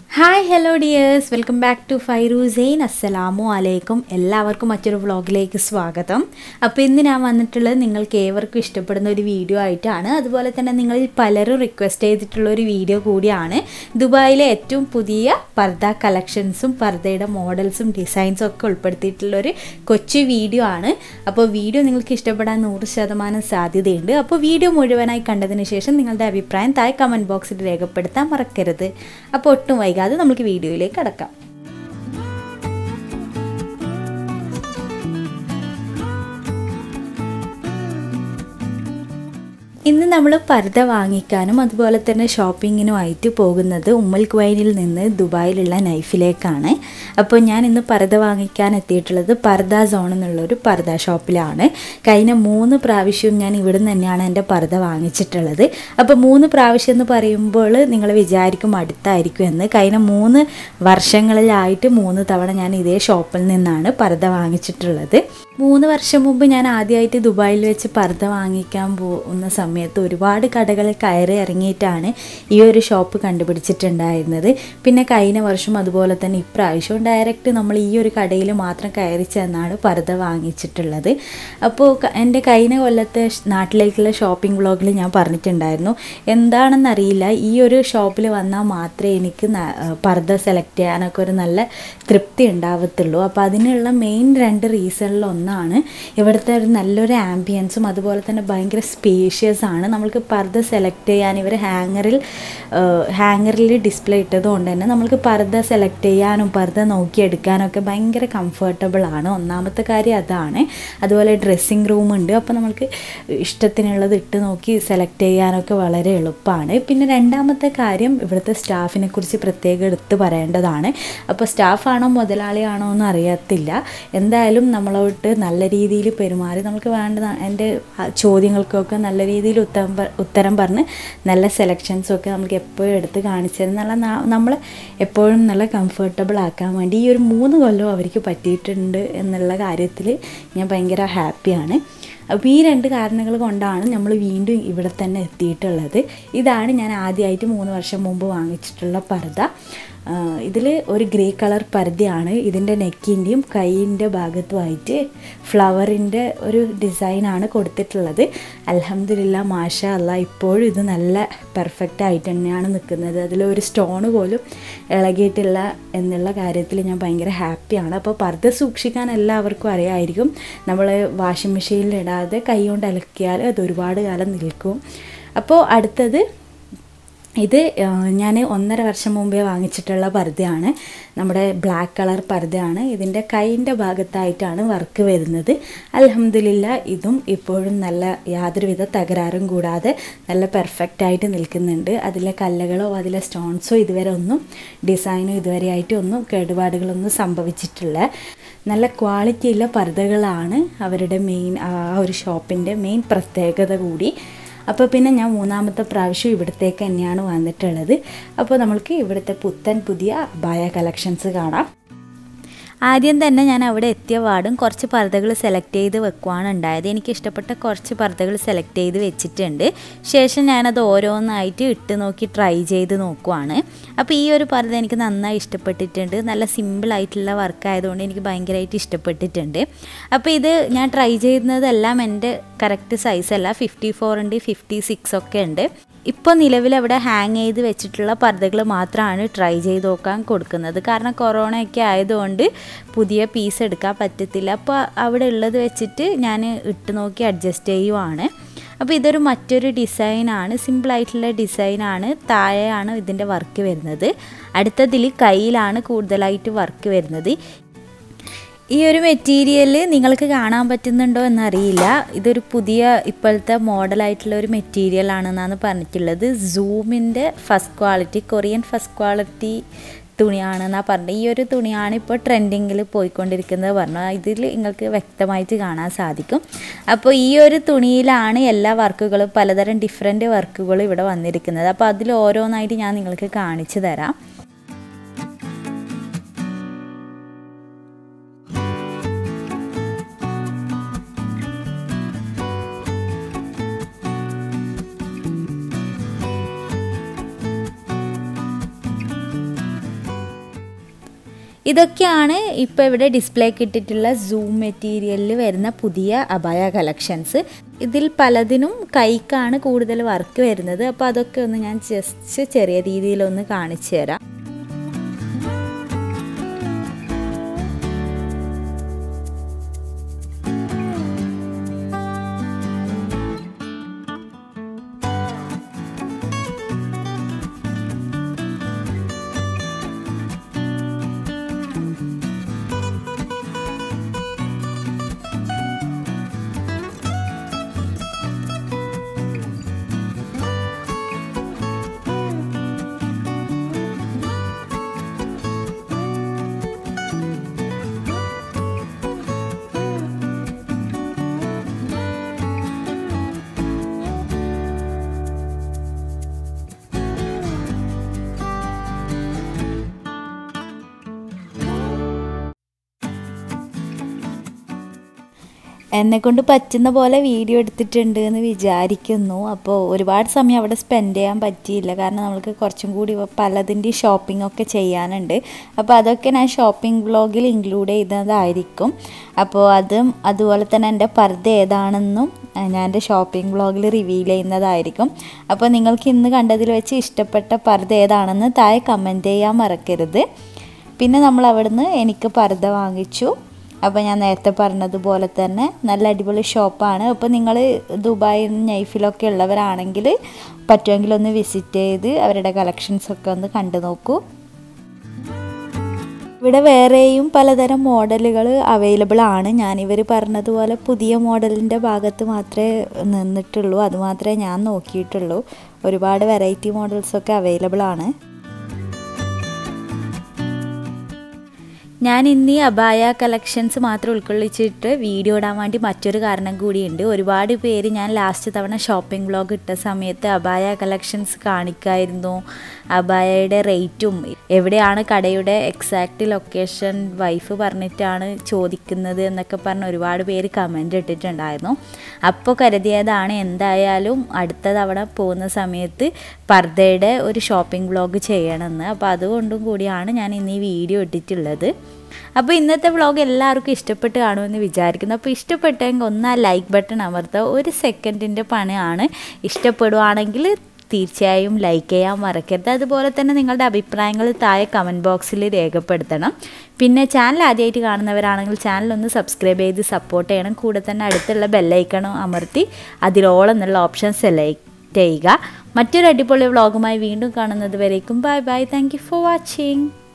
hi hello dears welcome back to ഫൈറു സെയിൻ അസ്സലാമു അലൈക്കും എല്ലാവർക്കും മറ്റൊരു വ്ളോഗിലേക്ക് സ്വാഗതം അപ്പോൾ ഇന്ന് ഞാൻ വന്നിട്ടുള്ളത് നിങ്ങൾക്ക് ഏവർക്കും ഇഷ്ടപ്പെടുന്ന ഒരു വീഡിയോ ആയിട്ടാണ് അതുപോലെ തന്നെ നിങ്ങളിൽ പലരും റിക്വസ്റ്റ് ചെയ്തിട്ടുള്ള ഒരു വീഡിയോ കൂടിയാണ് ദുബായിലെ ഏറ്റവും പുതിയ പർദ കളക്ഷൻസും പർദയുടെ മോഡൽസും ഡിസൈൻസും ഒക്കെ ഉൾപ്പെടുത്തിയിട്ടുള്ള ഒരു കൊച്ചു വീഡിയോ ആണ് അപ്പോൾ വീഡിയോ നിങ്ങൾക്ക് ഇഷ്ടപ്പെടാൻ നൂറ് ശതമാനം സാധ്യതയുണ്ട് അപ്പോൾ വീഡിയോ മുഴുവനായി കണ്ടതിന് ശേഷം നിങ്ങളുടെ അഭിപ്രായം താഴെ കമൻറ്റ് ബോക്സിൽ രേഖപ്പെടുത്താൻ മറക്കരുത് അപ്പോൾ ഒട്ടും വൈകാതെ നമുക്ക് വീഡിയോയിലേക്ക് കടക്കാം ഇന്ന് നമ്മൾ പർദ്ദ വാങ്ങിക്കാനും അതുപോലെ തന്നെ ഷോപ്പിങ്ങിനുമായിട്ട് പോകുന്നത് ഉമ്മൽ കുവൈനിൽ നിന്ന് ദുബായിലുള്ള നൈഫിലേക്കാണ് അപ്പോൾ ഞാൻ ഇന്ന് പർദ്ദ വാങ്ങിക്കാൻ എത്തിയിട്ടുള്ളത് പർദ്ദ സോൺ എന്നുള്ളൊരു പർദ്ദ ഷോപ്പിലാണ് കഴിഞ്ഞ മൂന്ന് പ്രാവശ്യവും ഞാൻ ഇവിടെ നിന്ന് തന്നെയാണ് എൻ്റെ പർദ്ദ വാങ്ങിച്ചിട്ടുള്ളത് അപ്പോൾ മൂന്ന് പ്രാവശ്യം എന്ന് പറയുമ്പോൾ നിങ്ങൾ വിചാരിക്കും അടുത്തായിരിക്കും എന്ന് കഴിഞ്ഞ മൂന്ന് വർഷങ്ങളിലായിട്ട് മൂന്ന് തവണ ഞാൻ ഇതേ ഷോപ്പിൽ നിന്നാണ് പർദ്ദ വാങ്ങിച്ചിട്ടുള്ളത് മൂന്ന് വർഷം മുമ്പ് ഞാൻ ആദ്യമായിട്ട് ദുബായിൽ വെച്ച് പർദ്ദ വാങ്ങിക്കാൻ പോകുന്ന സമയത്ത് ഒരുപാട് കടകളിൽ കയറി ഇറങ്ങിയിട്ടാണ് ഈ ഒരു ഷോപ്പ് കണ്ടുപിടിച്ചിട്ടുണ്ടായിരുന്നത് പിന്നെ കഴിഞ്ഞ വർഷം അതുപോലെ തന്നെ ഇപ്രാവശ്യവും ഡയറക്റ്റ് നമ്മൾ ഈ ഒരു കടയിൽ മാത്രം കയറി ചെന്നാണ് പർദ്ദ വാങ്ങിച്ചിട്ടുള്ളത് അപ്പോൾ എൻ്റെ കഴിഞ്ഞ കൊല്ലത്തെ നാട്ടിലേക്കുള്ള ഷോപ്പിംഗ് വ്ളോഗിൽ ഞാൻ പറഞ്ഞിട്ടുണ്ടായിരുന്നു എന്താണെന്നറിയില്ല ഈ ഒരു ഷോപ്പിൽ വന്നാൽ മാത്രമേ എനിക്ക് പർദ്ദ സെലക്ട് ചെയ്യാനൊക്കെ ഒരു നല്ല തൃപ്തി ഉണ്ടാവത്തുള്ളൂ അപ്പോൾ അതിനുള്ള മെയിൻ രണ്ട് റീസണിൽ ഒന്നാണ് ഇവിടുത്തെ ഒരു നല്ലൊരു ആംബിയൻസും അതുപോലെ തന്നെ ഭയങ്കര സ്പേഷ്യസ് ആണ് നമ്മൾക്ക് പർദ്ദ സെലക്ട് ചെയ്യാൻ ഇവർ ഹാങ്ങറിൽ ഹാങ്ങറിൽ ഡിസ്പ്ലേ ഇട്ടത് കൊണ്ട് തന്നെ നമ്മൾക്ക് പർദ്ദ സെലക്ട് ചെയ്യാനും പർദ്ദ നോക്കിയെടുക്കാനൊക്കെ ഭയങ്കര കംഫർട്ടബിൾ ആണ് ഒന്നാമത്തെ കാര്യം അതാണ് അതുപോലെ ഡ്രസ്സിങ് റൂം ഉണ്ട് അപ്പോൾ നമുക്ക് ഇഷ്ടത്തിനുള്ളത് ഇട്ട് നോക്കി സെലക്ട് ചെയ്യാനൊക്കെ വളരെ എളുപ്പമാണ് പിന്നെ രണ്ടാമത്തെ കാര്യം ഇവിടുത്തെ സ്റ്റാഫിനെ കുറിച്ച് പ്രത്യേകം എടുത്ത് പറയേണ്ടതാണ് അപ്പോൾ സ്റ്റാഫാണോ മുതലാളിയാണോ എന്ന് അറിയത്തില്ല എന്തായാലും നമ്മളോട്ട് നല്ല രീതിയിൽ പെരുമാറി നമുക്ക് വേണ്ട എൻ്റെ ചോദ്യങ്ങൾക്കൊക്കെ നല്ല രീതിയിൽ ഉത്തരം ഉത്തരം പറഞ്ഞ് നല്ല സെലക്ഷൻസും ഒക്കെ നമുക്ക് എപ്പോഴും എടുത്ത് കാണിച്ചു തരും നല്ല നമ്മൾ എപ്പോഴും നല്ല കംഫർട്ടബിൾ ആക്കാൻ വേണ്ടി ഈ ഒരു മൂന്ന് കൊല്ലം അവർക്ക് പറ്റിയിട്ടുണ്ട് എന്നുള്ള കാര്യത്തിൽ ഞാൻ ഭയങ്കര ഹാപ്പിയാണ് അപ്പോൾ ഈ രണ്ട് കാരണങ്ങൾ കൊണ്ടാണ് നമ്മൾ വീണ്ടും ഇവിടെ തന്നെ എത്തിയിട്ടുള്ളത് ഇതാണ് ഞാൻ ആദ്യമായിട്ട് മൂന്ന് വർഷം മുമ്പ് വാങ്ങിച്ചിട്ടുള്ള പർദ്ദ ഇതിൽ ഒരു ഗ്രേ കളർ പർദ്ദയാണ് ഇതിൻ്റെ നെക്കിൻ്റെയും കൈയിൻ്റെ ഭാഗത്തുമായിട്ട് ഫ്ലവറിൻ്റെ ഒരു ഡിസൈനാണ് കൊടുത്തിട്ടുള്ളത് അലഹമ്മദില്ല മാഷ അല്ല ഇപ്പോഴും ഇത് നല്ല പെർഫെക്റ്റ് ആയിട്ട് തന്നെയാണ് നിൽക്കുന്നത് അതിലൊരു സ്റ്റോണ് പോലും ഇളകിയിട്ടില്ല എന്നുള്ള കാര്യത്തിൽ ഞാൻ ഭയങ്കര ഹാപ്പിയാണ് അപ്പോൾ പർദ്ദ സൂക്ഷിക്കാൻ എല്ലാവർക്കും അറിയായിരിക്കും നമ്മൾ വാഷിംഗ് മെഷീനിൽ ഇടാതെ കൈ കൊണ്ട് അലക്കിയാൽ അത് ഒരുപാട് കാലം നിൽക്കും അപ്പോൾ അടുത്തത് ഇത് ഞാൻ ഒന്നര വർഷം മുമ്പേ വാങ്ങിച്ചിട്ടുള്ള പർദ്ദയാണ് നമ്മുടെ ബ്ലാക്ക് കളർ പർദ്ദയാണ് ഇതിൻ്റെ കൈൻ്റെ ഭാഗത്തായിട്ടാണ് വർക്ക് വരുന്നത് അലഹമ്മദില്ല ഇതും ഇപ്പോഴും നല്ല യാതൊരുവിധ തകരാറും കൂടാതെ നല്ല പെർഫെക്റ്റ് ആയിട്ട് നിൽക്കുന്നുണ്ട് അതിലെ കല്ലുകളോ അതിലെ സ്റ്റോൺസോ ഇതുവരെ ഒന്നും ഡിസൈനോ ഇതുവരെ ആയിട്ട് ഒന്നും കേടുപാടുകളൊന്നും സംഭവിച്ചിട്ടില്ല നല്ല ക്വാളിറ്റിയുള്ള പർദ്ദകളാണ് അവരുടെ മെയിൻ ആ ഒരു ഷോപ്പിൻ്റെ മെയിൻ പ്രത്യേകത കൂടി അപ്പോൾ പിന്നെ ഞാൻ മൂന്നാമത്തെ പ്രാവശ്യം ഇവിടത്തേക്ക് തന്നെയാണ് വന്നിട്ടുള്ളത് അപ്പോൾ നമ്മൾക്ക് ഇവിടുത്തെ പുത്തൻ പുതിയ ബായ കളക്ഷൻസ് കാണാം ആദ്യം തന്നെ ഞാൻ അവിടെ എത്തിയ പാടും കുറച്ച് പർദ്ദകൾ സെലക്ട് ചെയ്ത് വെക്കുവാണ് ഉണ്ടായത് എനിക്ക് ഇഷ്ടപ്പെട്ട കുറച്ച് പർദ്ദകൾ സെലക്ട് ചെയ്ത് വെച്ചിട്ടുണ്ട് ശേഷം ഞാനത് ഓരോന്നായിട്ട് ഇട്ട് നോക്കി ട്രൈ ചെയ്ത് നോക്കുവാണ് അപ്പോൾ ഈ ഒരു പർദ്ദ എനിക്ക് നന്നായി ഇഷ്ടപ്പെട്ടിട്ടുണ്ട് നല്ല സിമ്പിളായിട്ടുള്ള വർക്ക് ആയതുകൊണ്ട് എനിക്ക് ഭയങ്കരമായിട്ട് ഇഷ്ടപ്പെട്ടിട്ടുണ്ട് അപ്പോൾ ഇത് ഞാൻ ട്രൈ ചെയ്യുന്നതെല്ലാം എൻ്റെ കറക്റ്റ് സൈസ് അല്ല ഫിഫ്റ്റി ഫോർ ഉണ്ട് ഫിഫ്റ്റി സിക്സ് ഒക്കെ ഉണ്ട് ഇപ്പോൾ നിലവിൽ അവിടെ ഹാങ് ചെയ്ത് വെച്ചിട്ടുള്ള പർദ്ദകൾ മാത്രമാണ് ട്രൈ ചെയ്ത് നോക്കാൻ കൊടുക്കുന്നത് കാരണം കൊറോണയൊക്കെ ആയതുകൊണ്ട് പുതിയ പീസ് എടുക്കാൻ പറ്റത്തില്ല അപ്പോൾ അവിടെ ഉള്ളത് വെച്ചിട്ട് ഞാൻ ഇട്ട് നോക്കി അഡ്ജസ്റ്റ് ചെയ്യുവാണ് അപ്പോൾ ഇതൊരു മറ്റൊരു ഡിസൈനാണ് സിമ്പിളായിട്ടുള്ള ഡിസൈനാണ് താഴെയാണ് ഇതിൻ്റെ വർക്ക് വരുന്നത് അടുത്തതിൽ കയ്യിലാണ് കൂടുതലായിട്ട് വർക്ക് വരുന്നത് ഈ ഒരു മെറ്റീരിയൽ നിങ്ങൾക്ക് കാണാൻ പറ്റുന്നുണ്ടോ എന്നറിയില്ല ഇതൊരു പുതിയ ഇപ്പോഴത്തെ മോഡലായിട്ടുള്ള ഒരു മെറ്റീരിയൽ ആണെന്നാണ് പറഞ്ഞിട്ടുള്ളത് സൂമിൻ്റെ first quality Korean first quality തുണിയാണെന്നാണ് പറഞ്ഞത് ഈ ഒരു തുണിയാണ് ഇപ്പോൾ ട്രെൻഡിങ്ങിൽ പോയിക്കൊണ്ടിരിക്കുന്നത് പറഞ്ഞു ഇതിൽ നിങ്ങൾക്ക് വ്യക്തമായിട്ട് കാണാൻ സാധിക്കും അപ്പോൾ ഈ ഒരു തുണിയിലാണ് എല്ലാ വർക്കുകളും പലതരം ഡിഫറെൻറ്റ് വർക്കുകളും ഇവിടെ വന്നിരിക്കുന്നത് അപ്പോൾ അതിൽ ഓരോന്നായിട്ട് ഞാൻ നിങ്ങൾക്ക് കാണിച്ചു തരാം ഇതൊക്കെയാണ് ഇപ്പോൾ ഇവിടെ ഡിസ്പ്ലേക്ക് ഇട്ടിട്ടുള്ള സൂം മെറ്റീരിയലിൽ വരുന്ന പുതിയ അബായ കളക്ഷൻസ് ഇതിൽ പലതിനും കൈക്കാണ് കൂടുതൽ വർക്ക് വരുന്നത് അപ്പോൾ അതൊക്കെ ഒന്ന് ഞാൻ ജസ്റ്റ് ചെറിയ രീതിയിലൊന്ന് കാണിച്ചു തരാം എന്നെക്കൊണ്ട് പറ്റുന്ന പോലെ വീഡിയോ എടുത്തിട്ടുണ്ട് എന്ന് വിചാരിക്കുന്നു അപ്പോൾ ഒരുപാട് സമയം അവിടെ സ്പെൻഡ് ചെയ്യാൻ പറ്റിയില്ല കാരണം നമ്മൾക്ക് കുറച്ചും കൂടി പലതിൻ്റെ ഷോപ്പിംഗ് ഒക്കെ ചെയ്യാനുണ്ട് അപ്പോൾ അതൊക്കെ ഞാൻ ഷോപ്പിംഗ് വ്ളോഗിൽ ഇൻക്ലൂഡ് ചെയ്തതായിരിക്കും അപ്പോൾ അതും അതുപോലെ തന്നെ എൻ്റെ പർദ്ദ ഏതാണെന്നും ഞാൻ എൻ്റെ ഷോപ്പിംഗ് വ്ളോഗിൽ റിവീൽ ചെയ്യുന്നതായിരിക്കും അപ്പോൾ നിങ്ങൾക്ക് ഇന്ന് കണ്ടതിൽ വെച്ച് ഇഷ്ടപ്പെട്ട പർദ്ദ ഏതാണെന്ന് താഴെ കമൻറ്റ് ചെയ്യാൻ മറക്കരുത് പിന്നെ നമ്മൾ അവിടുന്ന് എനിക്ക് പർദ്ദ വാങ്ങിച്ചു അപ്പോൾ ഞാൻ നേരത്തെ പറഞ്ഞതുപോലെ തന്നെ നല്ല അടിപൊളി ഷോപ്പാണ് അപ്പോൾ നിങ്ങൾ ദുബായ് നൈഫിലൊക്കെ ഉള്ളവരാണെങ്കിൽ പറ്റുമെങ്കിൽ ഒന്ന് വിസിറ്റ് ചെയ്ത് അവരുടെ കളക്ഷൻസൊക്കെ ഒന്ന് കണ്ടു നോക്കൂ ഇവിടെ വേറെയും പലതരം മോഡലുകൾ അവൈലബിൾ ആണ് ഞാനിവർ പറഞ്ഞതുപോലെ പുതിയ മോഡലിൻ്റെ ഭാഗത്ത് മാത്രമേ നിന്നിട്ടുള്ളൂ അതുമാത്രമേ ഞാൻ നോക്കിയിട്ടുള്ളൂ ഒരുപാട് വെറൈറ്റി മോഡൽസൊക്കെ അവൈലബിൾ ആണ് ഞാൻ ഇന്ന് ഈ അബായ കളക്ഷൻസ് മാത്രം ഉൾക്കൊള്ളിച്ചിട്ട് വീഡിയോ ഇടാൻ വേണ്ടി മറ്റൊരു കാരണം കൂടിയുണ്ട് ഒരുപാട് പേര് ഞാൻ ലാസ്റ്റ് തവണ ഷോപ്പിംഗ് വ്ളോഗ് ഇട്ട സമയത്ത് അബായ കളക്ഷൻസ് കാണിക്കായിരുന്നു അബായയുടെ റേറ്റും എവിടെയാണ് കടയുടെ എക്സാക്റ്റ് ലൊക്കേഷൻ വൈഫ് പറഞ്ഞിട്ടാണ് ചോദിക്കുന്നത് എന്നൊക്കെ പറഞ്ഞ് ഒരുപാട് പേര് കമൻ്റ് ഇട്ടിട്ടുണ്ടായിരുന്നു അപ്പോൾ കരുതിയതാണ് എന്തായാലും അടുത്ത തവണ പോകുന്ന സമയത്ത് പർദ്ദയുടെ ഒരു ഷോപ്പിംഗ് വ്ളോഗ് ചെയ്യണമെന്ന് അപ്പോൾ അതുകൊണ്ടും കൂടിയാണ് ഞാൻ ഇന്ന് ഈ വീഡിയോ ഇട്ടിട്ടുള്ളത് അപ്പോൾ ഇന്നത്തെ വ്ളോഗ് എല്ലാവർക്കും ഇഷ്ടപ്പെട്ട് കാണുമെന്ന് വിചാരിക്കുന്നു അപ്പോൾ ഇഷ്ടപ്പെട്ടെങ്കിൽ ഒന്ന് ആ ലൈക്ക് ബട്ടൺ അമർത്തുക ഒരു സെക്കൻഡിൻ്റെ പണിയാണ് ഇഷ്ടപ്പെടുവാണെങ്കിൽ തീർച്ചയായും ലൈക്ക് ചെയ്യാൻ മറക്കരുത് അതുപോലെ തന്നെ നിങ്ങളുടെ അഭിപ്രായങ്ങൾ താഴെ കമൻറ്റ് ബോക്സിൽ രേഖപ്പെടുത്തണം പിന്നെ ചാനൽ ആദ്യമായിട്ട് കാണുന്നവരാണെങ്കിൽ ചാനൽ ഒന്ന് സബ്സ്ക്രൈബ് ചെയ്ത് സപ്പോർട്ട് ചെയ്യണം കൂടെ തന്നെ അടുത്തുള്ള ബെല്ലൈക്കണം അമർത്തി അതിലോളം എന്നുള്ള ഓപ്ഷൻ സെലക്ട് ചെയ്യുക മറ്റൊരു അടിപൊളി വ്ളോഗുമായി വീണ്ടും കാണുന്നത് വരേക്കും bye bye thank for watching